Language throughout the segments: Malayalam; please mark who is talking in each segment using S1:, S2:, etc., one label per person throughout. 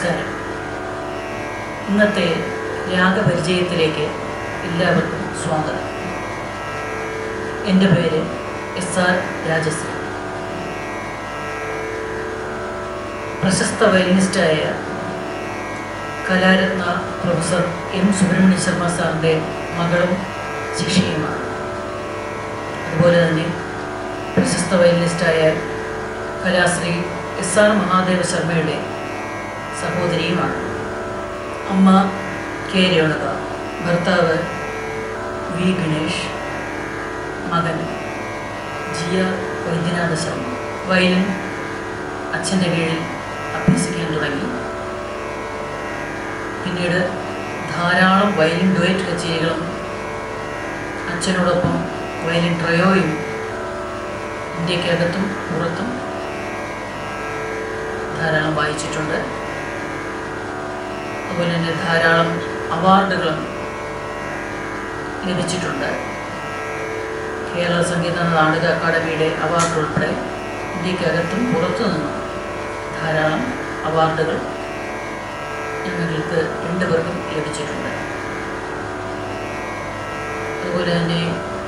S1: നമസ്കാരം ഇന്നത്തെ രാഗപരിചയത്തിലേക്ക് എല്ലാവർക്കും സ്വാഗതം എൻ്റെ പേര് എസ് ആർ രാജശ്രീ പ്രശസ്ത വയലിനിസ്റ്റായ കലാരത്ന പ്രൊഫസർ എം സുബ്രഹ്മണ്യ ശർമ്മ സാറിൻ്റെ മകളും ശിഷ്യയുമാണ് അതുപോലെ തന്നെ പ്രശസ്ത വയലിനിസ്റ്റായ കലാശ്രീ എസ് ആർ മഹാദേവ ശർമ്മയുടെ സഹോദരിയുമാണ് അമ്മ കെ രേണുക ഭർത്താവ് വി ഗണേഷ് മകൻ ജിയ വൈദ്യനാഥ ശർമ്മ വയലിൻ അച്ഛൻ്റെ കീഴിൽ അഭ്യസിക്കാൻ തുടങ്ങി പിന്നീട് ധാരാളം വയലിൻ ഡുവറ്റ് കച്ചേരികളും അച്ഛനോടൊപ്പം വയലിൻ ട്രയോയും ഇന്ത്യക്കകത്തും പുറത്തും ധാരാളം വായിച്ചിട്ടുണ്ട് അതുപോലെ തന്നെ ധാരാളം അവാർഡുകളും ലഭിച്ചിട്ടുണ്ട് കേരള സംഗീത നാടക അക്കാദമിയുടെ അവാർഡ് ഉൾപ്പെടെ ഇന്ത്യക്കകത്തും പുറത്തു നിന്നും ധാരാളം അവാർഡുകൾ ഞങ്ങൾക്ക് രണ്ടുപേർക്കും ലഭിച്ചിട്ടുണ്ട് അതുപോലെ തന്നെ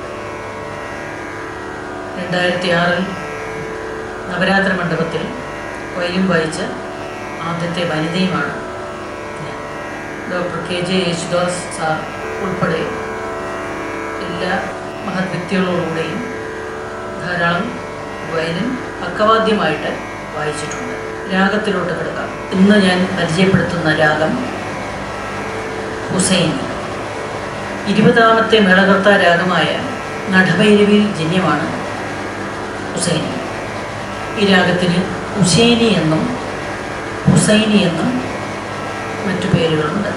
S1: രണ്ടായിരത്തി ആറിൽ നവരാത്ര മണ്ഡപത്തിൽ വയലിൻ വായിച്ച ആദ്യത്തെ വനിതയുമാണ് ഞാൻ doctor K J Yesudas sir ഉൾപ്പെടെ എല്ലാ മഹത് വ്യക്തികളോടുകൂടെയും ധാരാളം വയലിൻ പക്കവാദ്യമായിട്ട് വായിച്ചിട്ടുണ്ട് രാഗത്തിലോട്ട് കിടക്കാം ഇന്ന് ഞാൻ പരിചയപ്പെടുത്തുന്ന രാഗം ഹുസൈൻ ഇരുപതാമത്തെ മേളകർത്ത രാഗമായ നടഭൈരവിയിൽ ജന്യമാണ് ഹുസൈനി ഈ രാഗത്തിന് ഹുസൈനി എന്നും ഹുസൈനി എന്നും മറ്റു പേരുകളുണ്ട്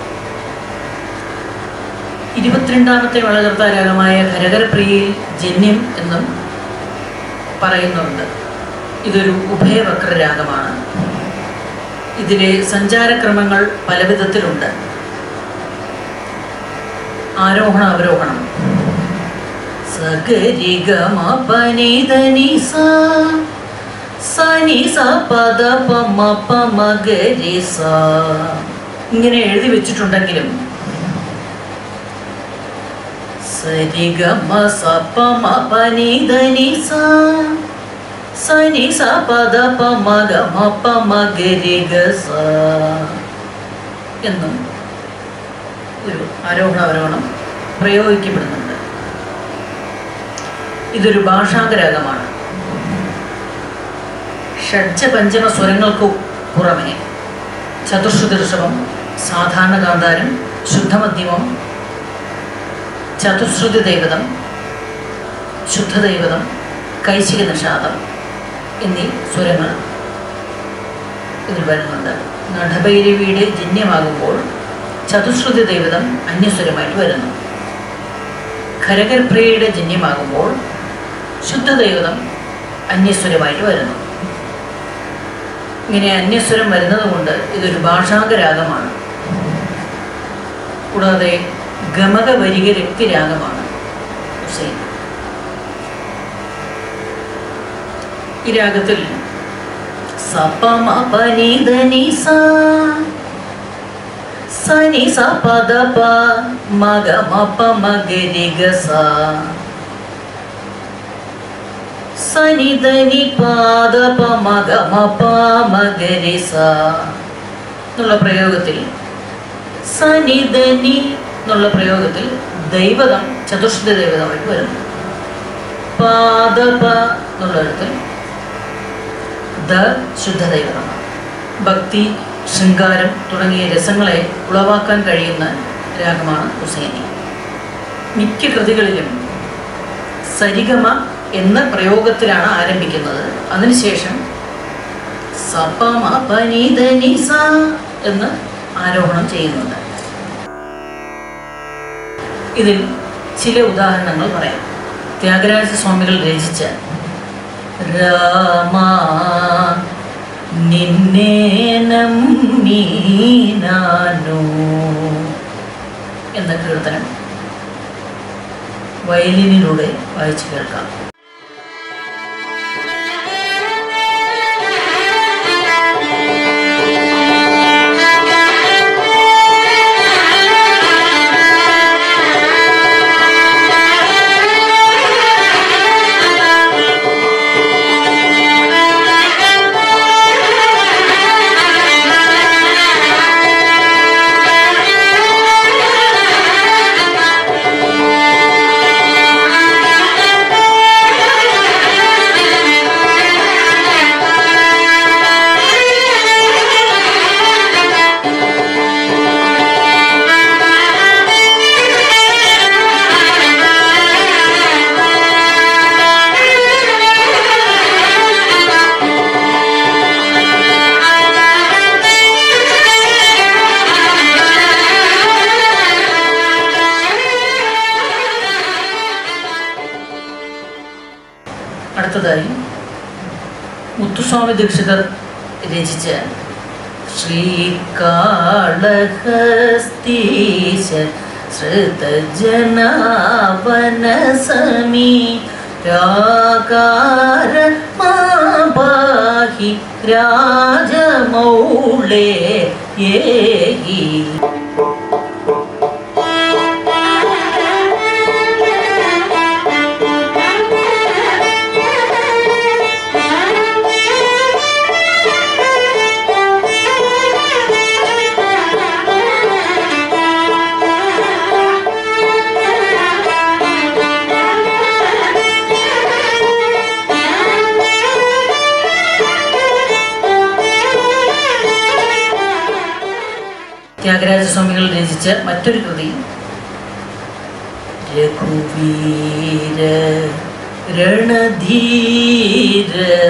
S1: ഇരുപത്തിരണ്ടാമത്തെ വളകർത്ത രാഗമായ ഖരകരപ്രിയയിൽ ജന്യം എന്നും പറയുന്നുണ്ട് ഇതൊരു ഉഭയവക്ര രാഗമാണ് ഇതിലെ സഞ്ചാരക്രമങ്ങൾ പലവിധത്തിലുണ്ട് ആരോഹണ അവരോഹണം സഗരി ഗമ പനിധനി സ സനി സ പദ പമ പമ ഗരി സ ഇങ്ങനെ എഴുതി വെച്ചിട്ടുണ്ടെങ്കിലും സരി ഗമ സ പമ പനിധനി സ സനി സ പദ പമ ഗമ പമ ഗരി ഗ സ എന്നും ഒരു ആരോഹണ അവരോഹണം പ്രയോഗിക്കപ്പെടുന്നുണ്ട് ഇതൊരു ഭാഷാഗരാഗമാണ് ഷഡ്ജ പഞ്ചമ സ്വരങ്ങൾക്ക് പുറമെ ചതുർശ്രുതി ഋഷഭം സാധാരണ ഗാന്ധാരം ശുദ്ധമധ്യമം ചതുശ്രുതി ദൈവതം ശുദ്ധദൈവതം കൈശിക നിഷാദം എന്നീ സ്വരങ്ങൾ ഇതിൽ വരുന്നുണ്ട് നടഭൈരവിയുടെ ജന്യമാകുമ്പോൾ ചതുശ്രുതി ദൈവതം അന്യസ്വരമായിട്ട് വരുന്നു ഖരകർപ്രിയയുടെ ജന്യമാകുമ്പോൾ ശുദ്ധദൈവതം അന്യസ്വരമായിട്ട് വരുന്നു ഇങ്ങനെ അന്യസ്വരം വരുന്നത് കൊണ്ട് ഇതൊരു ഭാഷാഗരാഗമാണ് കൂടാതെ ഗമക വരിക രക്തിരാഗമാണ് ഹുസൈൻ ഈ രാഗത്തിൽ സപമ പനിധനി സ സനി സ പദ പ മഗ മപ മഗരി ഗ സ സനി ധനി പാദ പ മഗ മപ മഗരി സ എന്നുള്ള പ്രയോഗത്തിൽ സനി ധനി എന്നുള്ള പ്രയോഗത്തിൽ ദൈവതം ചതുഷ്ടി ദൈവതമായിട്ട് വരുന്നു പാദ പ എന്നുള്ള ഇടത്തിൽ ദ ശുദ്ധ ദൈവതമാണ് ഭക്തി ശൃംഗാരം തുടങ്ങിയ രസങ്ങളെ ഉളവാക്കാൻ കഴിയുന്ന രാഗമാണ് ഹുസൈനി മിക്ക കൃതികളിലും സരിഗമ എന്ന പ്രയോഗത്തിലാണ് ആരംഭിക്കുന്നത് അതിനുശേഷം സപമ പനിധനി സ എന്ന് ആരോഹണം ചെയ്യുന്നുണ്ട് ഇതിൽ ചില ഉദാഹരണങ്ങൾ പറയാം ത്യാഗരാജ സ്വാമികൾ രചിച്ച രാമ നിന്നെ നമ്പി നാനു എന്ന കീർത്തനം വയലിനിലൂടെ വായിച്ചു കേൾക്കാം
S2: Thank you.
S1: അടുത്തതായി മുത്തുസ്വാമി ദീക്ഷിതർ രചിച്ച ശ്രീകാളഹസ്തീശ ശ്രുതജനാവനസമീ രാകാര മാപാഹി രാജമൗളേ ഏഹി ത്യാഗരാജസ്വാമികൾ രചിച്ച മറ്റൊരു കൃതി രഘുവീര രണധീര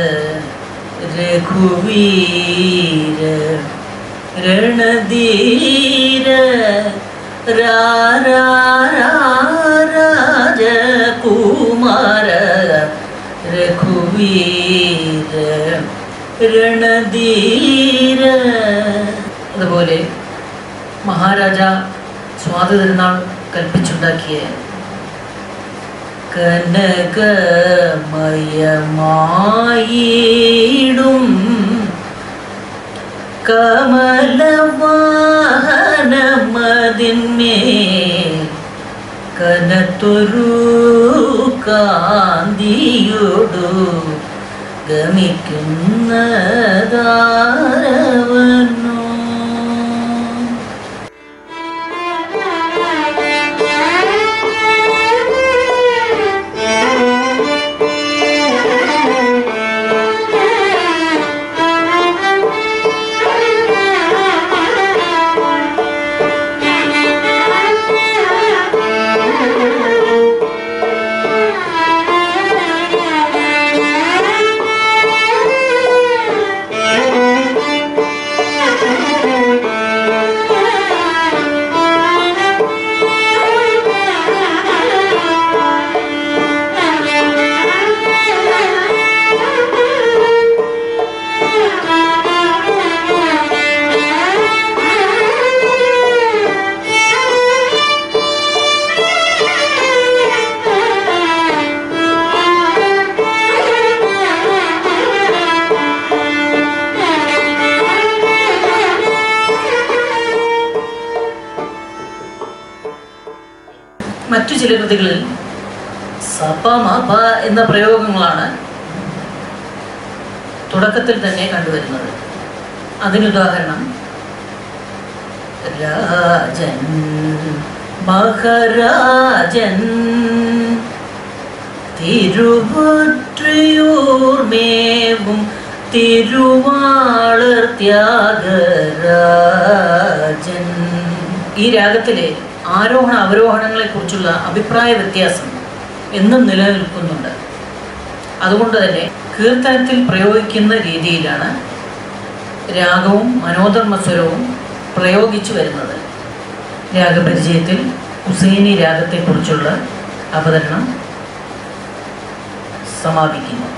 S1: രഘുവീര രണധീര രാജകുമാര രഘുവീര രണധീര അതുപോലെ മഹാരാജ സ്വാതി തിരുനാൾ കൽപ്പിച്ചുണ്ടാക്കിയ കനകമയമായിടും കമലവാഹനമതിന്മേൽ കനത്തൊരു കാന്തിയോടു ഗമിക്കുന്നതാരവനോ മറ്റു ചില കൃതികളിൽ സപ മപ എന്ന പ്രയോഗങ്ങളാണ് തുടക്കത്തിൽ തന്നെ കണ്ടുവരുന്നത് അതിനുദാഹരണം രാജൻ മഹാരാജൻ തിരുവുற்றிയൂർമേവും തിരുവാളർ ത്യാഗരാജൻ ഈ രാഗത്തിലെ ആരോഹണ അവരോഹണങ്ങളെ കുറിച്ചുള്ള അഭിപ്രായ വ്യത്യാസം എന്നും നിലനിൽക്കുന്നുണ്ട് അതുകൊണ്ട് തന്നെ കീർത്തനത്തിൽ പ്രയോഗിക്കുന്ന രീതിയിലാണ് രാഗവും മനോധർമ്മസ്വരവും പ്രയോഗിച്ചു വരുന്നത് രാഗപരിചയത്തിൽ ഹുസൈനി രാഗത്തെക്കുറിച്ചുള്ള അവതരണം സമാപിക്കുന്നു